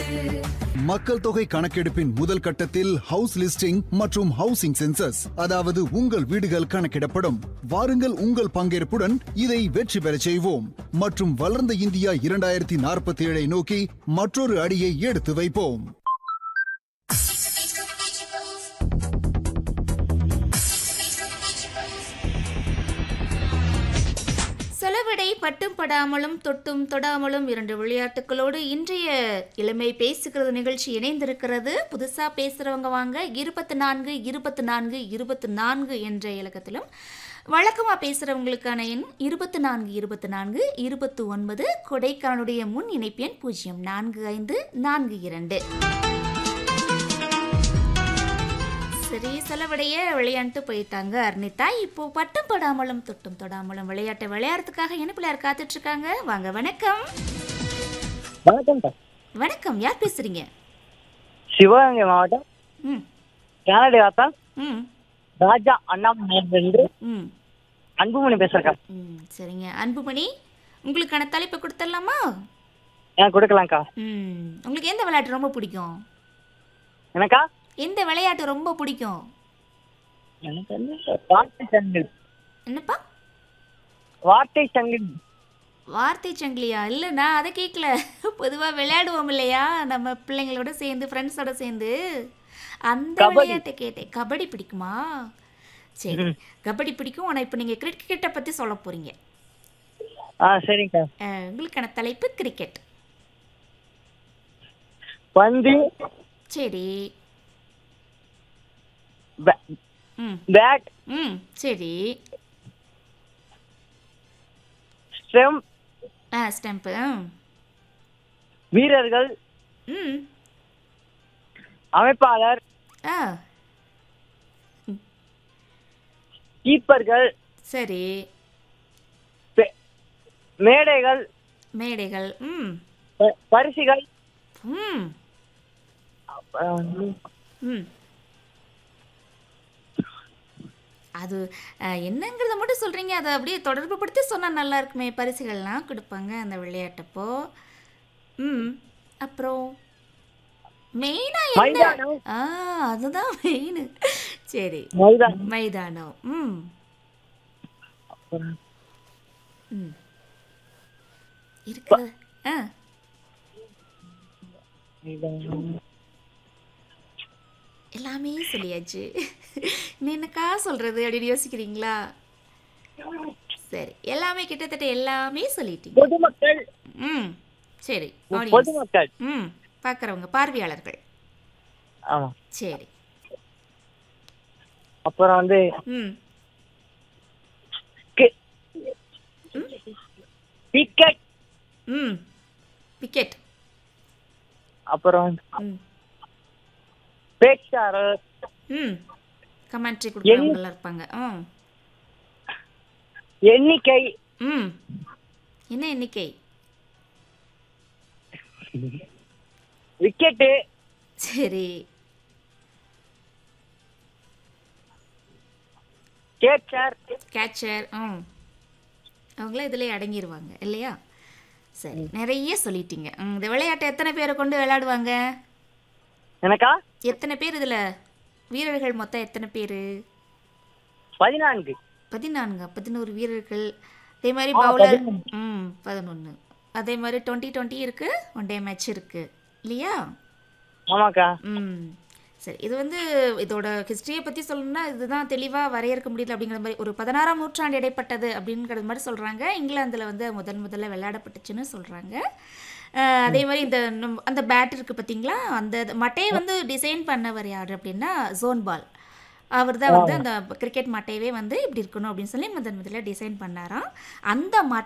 மக்கள் தொகை கணக்கெடுப்பின் முதல் கட்டத்தில் ஹவுஸ் லிஸ்டிங் மற்றும் ஹவுசிங் சென்சஸ் அதாவது உங்கள் வீடுகள் கணக்கிடப்படும் வாருங்கள் உங்கள் பங்கேற்புடன் இதை வெற்றி பெறச் செய்வோம் மற்றும் வளர்ந்த இந்தியா இரண்டாயிரத்தி நாற்பத்தி ஏழை நோக்கி மற்றொரு அடியை எடுத்து வைப்போம் செலவிடை பட்டும் படாமலும் தொட்டும் தொடாமலும் இரண்டு விளையாட்டுகளோடு இன்றைய இளமை பேசுகிறது நிகழ்ச்சி இணைந்திருக்கிறது புதுசா பேசுறவங்க வாங்க இருபத்தி நான்கு இருபத்தி நான்கு இருபத்தி நான்கு என்ற இலக்கத்திலும் வழக்கமாக பேசுகிறவங்களுக்கான எண் இருபத்தி நான்கு இருபத்தி நான்கு இருபத்தி ஒன்பது கொடைக்கானுடைய முன் இணைப்பு எண் பூஜ்ஜியம் நான்கு ஐந்து நான்கு இரண்டு சரி செலவடைய விளையாண்டு போயிட்டாங்க அர்னிதா இப்போ பட்டம் படாமலும் தொட்டும் தொடாமலும் விளையாட்டை விளையாடுறதுக்காக என்ன பிள்ளையார் காத்துட்டு இருக்காங்க வாங்க வணக்கம் வணக்கம் சார் வணக்கம் யார் பேசுறீங்க சிவகங்கை மாவட்டம் ம் கேனடி வாத்தா ம் ராஜா அண்ணாமலையிலிருந்து ம் அன்புமணி பேசுறேன் ம் சரிங்க அன்புமணி உங்களுக்கான தலைப்பை கொடுத்துடலாமா எனக்கு கொடுக்கலாம்க்கா ம் உங்களுக்கு எந்த விளையாட்டு ரொம்ப பிடிக்கும் எனக்கா எந்த விளையாட்டு ரொம்ப பிடிக்கும் எனக்கு வந்து வார்த்தை சங்கிலி என்னப்பா வார்த்தை சங்கிலி வார்த்தை சங்கிலியா இல்லை நான் அதை கேட்கல பொதுவாக விளையாடுவோம் இல்லையா நம்ம பிள்ளைங்களோட சேர்ந்து ஃப்ரெண்ட்ஸோட சேர்ந்து அந்த கபடி. விளையாட்டை கேட்டேன் கபடி பிடிக்குமா சரி கபடி பிடிக்கும் ஆனால் இப்போ நீங்கள் கிரிக்கெட்டை பற்றி சொல்ல போகிறீங்க ஆ சரிங்கக்கா உங்களுக்கான தலைப்பு கிரிக்கெட் பந்து சரி பே- ம் பேட் ம் சரி ஸ்டெம் ஆ ஸ்டெம்ப்பு வீரர்கள் ம் அமைப்பாளர் ஆ கீப்பர்கள் சரி பெ- மேடைகள் மேடைகள் ம் ப- பரிசுகள் ம் அப்புறம் வந்து ம் அது அஹ், என்னங்கிறத மட்டும் சொல்கிறீங்க அதை அப்படியே தொடர்பு படுத்தி சொன்னால் நல்லா இருக்குமே பரிசுகள்லாம் கொடுப்பாங்க அந்த விளையாட்டப்போ ம் அப்புறம் மெயினாக என்ன மைதானம். ஆ அதுதான் மெயின் சரி மைதான் மைதானம் ம் ம் இருக்குது ஆ எல்லாமே சொல்லியாச்சு நீ என்னக்கா சொல்றது அப்படின்னு யோசிக்கிறீங்களா சரி எல்லாமே கிட்டத்தட்ட எல்லாமே சொல்லிட்டீங்க பொதுமக்கள் ம் சரி audience. பொதுமக்கள் ம் பார்க்குறவங்க பார்வையாளர்கள் ஆமா சரி அப்புறம் வந்து ம் டிக்கெட் ம் விக்கெட் அப்புறம் ம் பேச்சாளர் ம் கமெண்ட்ரி கொடுக்குறவங்களாம் இருப்பாங்க ம் எண்ணிக்கை ம் என்ன எண்ணிக்கை விக்கெட்டு சரி கேச்சர் கேச்சர் ம் அவங்களாம் இதில் அடங்கிடுவாங்க இல்லையா சரி நிறைய சொல்லிட்டீங்க ம், இந்த விளையாட்டை எத்தனை பேரை கொண்டு விளையாடுவாங்க எனக்கா எத்தனை பேர் இதில் வீரர்கள் மொத்தம் எத்தனை பேர் பதினான்கு பதினான்கு பதினோரு வீரர்கள் அதே மாதிரி ஆ, பவுலர் பதினொன்னு. ம் பதினொன்று அதே மாதிரி டுவெண்ட்டி டுவெண்ட்டி இருக்குது ஒன் டே மேட்ச் இருக்குது இல்லையா ஆமாக்கா ம் சரி இது வந்து இதோட ஹிஸ்ட்ரியை பற்றி சொல்லணும்னா இதுதான் தெளிவாக வரையறுக்க முடியல அப்படிங்கிற மாதிரி ஒரு பதினாறாம் நூற்றாண்டு இடைப்பட்டது அப்படிங்கிறது மாதிரி சொல்கிறாங்க இங்கிலாந்தில் வந்து முதன் முதல்ல விளையாடப்பட்டுச்சுன்னு சொல்கிறாங்க அதே மாதிரி இந்த நம்- அந்த பேட் இருக்குது பார்த்தீங்களா அந்த மட்டையை வந்து டிசைன் பண்ணவர் யார் அப்படின்னா ஜோன் பால் அவர் தான் வந்து அந்த கிரிக்கெட் மட்டையவே வந்து இப்படி இருக்கணும் அப்படின்னு சொல்லி முதன் முதல்ல டிசைன் பண்ணாராம் அந்த மட்டை